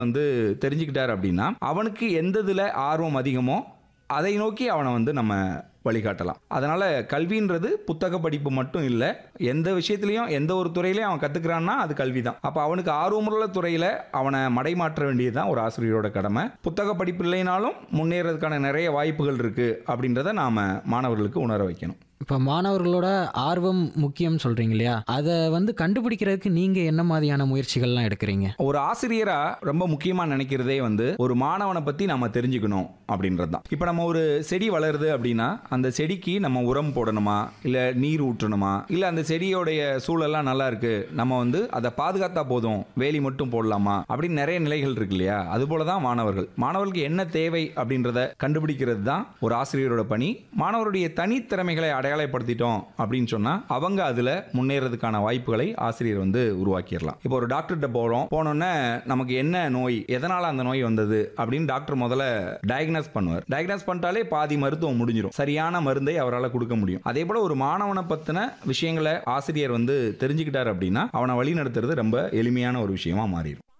வந்து தெரிஞ்சுக்கிட்டார் அப்படின்னா அவனுக்கு எந்த இதில் ஆர்வம் அதிகமோ அதை நோக்கி அவனை வந்து நம்ம வழிகாட்டலாம் அதனால் கல்வின்றது புத்தக படிப்பு மட்டும் இல்லை எந்த விஷயத்துலையும் எந்த ஒரு துறையிலையும் அவன் கற்றுக்கிறான்னா அது கல்வி தான் அப்போ அவனுக்கு ஆர்வமுள்ள துறையில் அவனை மடைமாற்ற வேண்டியது தான் ஒரு ஆசிரியரோட கடமை புத்தக படிப்பு இல்லைனாலும் முன்னேறதுக்கான நிறைய வாய்ப்புகள் இருக்குது அப்படின்றத நாம் மாணவர்களுக்கு உணர வைக்கணும் இப்போ மாணவர்களோட ஆர்வம் முக்கியம் சொல்றீங்க இல்லையா அதை வந்து கண்டுபிடிக்கிறதுக்கு நீங்க என்ன மாதிரியான முயற்சிகள்லாம் எடுக்கிறீங்க ஒரு ஆசிரியரா ரொம்ப முக்கியமா நினைக்கிறதே வந்து ஒரு மாணவனை பத்தி நம்ம தெரிஞ்சுக்கணும் அப்படின்றது தான் இப்போ நம்ம ஒரு செடி வளருது அப்படின்னா அந்த செடிக்கு நம்ம உரம் போடணுமா இல்ல நீர் ஊற்றணுமா இல்ல அந்த செடியோடைய சூழல்லாம் நல்லா இருக்கு நம்ம வந்து அதை பாதுகாத்தா போதும் வேலி மட்டும் போடலாமா அப்படின்னு நிறைய நிலைகள் இருக்கு இல்லையா அது போல தான் மாணவர்கள் மாணவர்களுக்கு என்ன தேவை அப்படின்றத கண்டுபிடிக்கிறது தான் ஒரு ஆசிரியரோட பணி மாணவருடைய தனித்திறமைகளை அடையாளப்படுத்திட்டோம் அப்படின்னு சொன்னா அவங்க அதுல முன்னேறதுக்கான வாய்ப்புகளை ஆசிரியர் வந்து உருவாக்கிடலாம் இப்போ ஒரு டாக்டர்கிட்ட போறோம் போனோன்னே நமக்கு என்ன நோய் எதனால அந்த நோய் வந்தது அப்படின்னு டாக்டர் முதல்ல டயக்னோஸ் பண்ணுவார் டயக்னோஸ் பண்ணிட்டாலே பாதி மருத்துவம் முடிஞ்சிடும் சரியான மருந்தை அவரால் கொடுக்க முடியும் அதே போல ஒரு மாணவனை பத்தின விஷயங்களை ஆசிரியர் வந்து தெரிஞ்சுக்கிட்டார் அப்படின்னா அவனை வழி நடத்துறது ரொம்ப எளிமையான ஒரு விஷயமா மாறிடும்